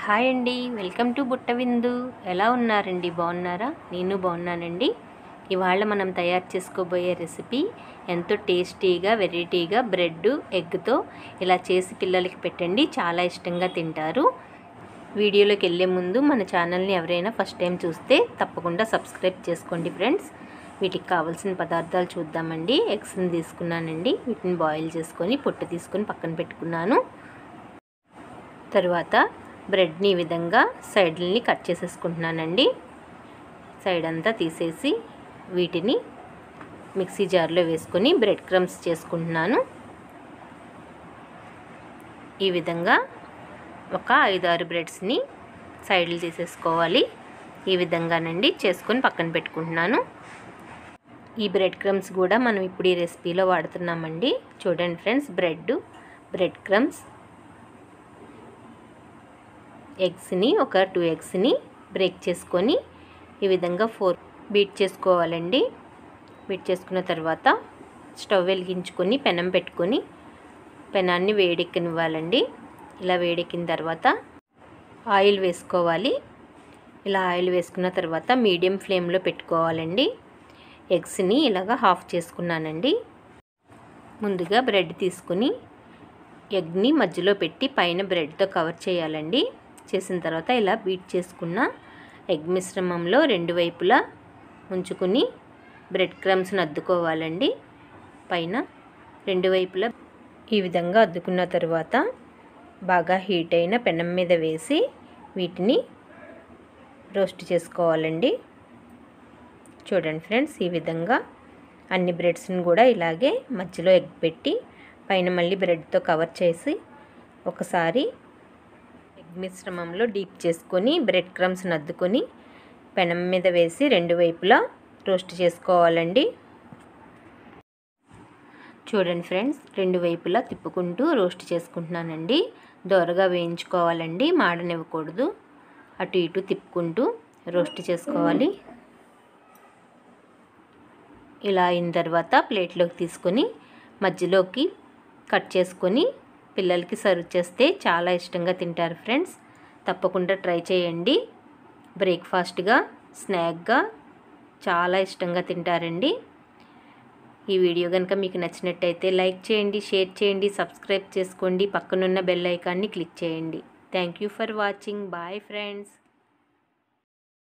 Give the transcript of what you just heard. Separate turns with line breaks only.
hi అండి welcome to బుట్ట విందు ఎలా ఉన్నారండి బాగున్నారా నేను బాగున్నానండి ఇవాళ మనం తయారు చేసుకోబోయే రెసిపీ ఎంతో టేస్టీగా వెరైటీగా బ్రెడ్ ఎగ్తో ఇలా చేసి పిల్లలకి పెట్టండి చాలా ఇష్టంగా తింటారు వీడియోలోకి వెళ్ళే ముందు మన ఛానల్ని ఎవరైనా ఫస్ట్ టైం చూస్తే తప్పకుండా సబ్స్క్రైబ్ చేసుకోండి ఫ్రెండ్స్ వీటికి కావాల్సిన పదార్థాలు చూద్దామండి ఎగ్స్ని తీసుకున్నానండి వీటిని బాయిల్ చేసుకొని పొట్టు తీసుకొని పక్కన పెట్టుకున్నాను తరువాత బ్రెడ్ని ఈ విధంగా సైడ్లని కట్ చేసేసుకుంటున్నానండి సైడ్ అంతా తీసేసి వీటిని మిక్సీ జార్లో వేసుకొని బ్రెడ్ క్రమ్స్ చేసుకుంటున్నాను ఈ విధంగా ఒక ఐదారు బ్రెడ్స్ని సైడ్లు తీసేసుకోవాలి ఈ విధంగానండి చేసుకొని పక్కన పెట్టుకుంటున్నాను ఈ బ్రెడ్ క్రమ్స్ కూడా మనం ఇప్పుడు ఈ రెసిపీలో వాడుతున్నామండి చూడండి ఫ్రెండ్స్ బ్రెడ్ బ్రెడ్ క్రమ్స్ ఎగ్స్ని ఒక టూ ఎగ్స్ని బ్రేక్ చేసుకొని ఈ విధంగా ఫోర్ బీట్ చేసుకోవాలండి బీట్ చేసుకున్న తర్వాత స్టవ్ వెలిగించుకొని పెనం పెట్టుకొని పెనాన్ని వేడెక్కనివ్వాలండి ఇలా వేడెక్కిన తర్వాత ఆయిల్ వేసుకోవాలి ఇలా ఆయిల్ వేసుకున్న తర్వాత మీడియం ఫ్లేమ్లో పెట్టుకోవాలండి ఎగ్స్ని ఇలాగా హాఫ్ చేసుకున్నానండి ముందుగా బ్రెడ్ తీసుకుని ఎగ్ని మధ్యలో పెట్టి పైన బ్రెడ్తో కవర్ చేయాలండి చేసిన తర్వాత ఇలా బీట్ చేసుకున్న ఎగ్ మిశ్రమంలో రెండు వైపులా ఉంచుకుని బ్రెడ్ క్రమ్స్ని అద్దుకోవాలండి పైన రెండు వైపులా ఈ విధంగా అద్దుకున్న తర్వాత బాగా హీట్ అయిన పెనం మీద వేసి వీటిని రోస్ట్ చేసుకోవాలండి చూడండి ఫ్రెండ్స్ ఈ విధంగా అన్ని బ్రెడ్స్ని కూడా ఇలాగే మధ్యలో ఎగ్ పెట్టి పైన మళ్ళీ బ్రెడ్తో కవర్ చేసి ఒకసారి ఎగ్ మిశ్రమంలో డీప్ చేసుకొని బ్రెడ్ క్రమ్స్ నద్దుకొని పెనం మీద వేసి రెండు వైపులా రోస్ట్ చేసుకోవాలండి చూడండి ఫ్రెండ్స్ రెండు వైపులా తిప్పుకుంటూ రోస్ట్ చేసుకుంటున్నానండి దోరగా వేయించుకోవాలండి మాడనివ్వకూడదు అటు ఇటు తిప్పుకుంటూ రోస్ట్ చేసుకోవాలి ఇలా అయిన తర్వాత ప్లేట్లోకి తీసుకొని మధ్యలోకి కట్ చేసుకొని పిల్లలకి సర్వ్ చేస్తే చాలా ఇష్టంగా తింటారు ఫ్రెండ్స్ తప్పకుండా ట్రై చేయండి బ్రేక్ఫాస్ట్గా స్నాక్గా చాలా ఇష్టంగా తింటారండి ఈ వీడియో కనుక మీకు నచ్చినట్టయితే లైక్ చేయండి షేర్ చేయండి సబ్స్క్రైబ్ చేసుకోండి పక్కనున్న బెల్ ఐకాన్ని క్లిక్ చేయండి thank you for watching bye friends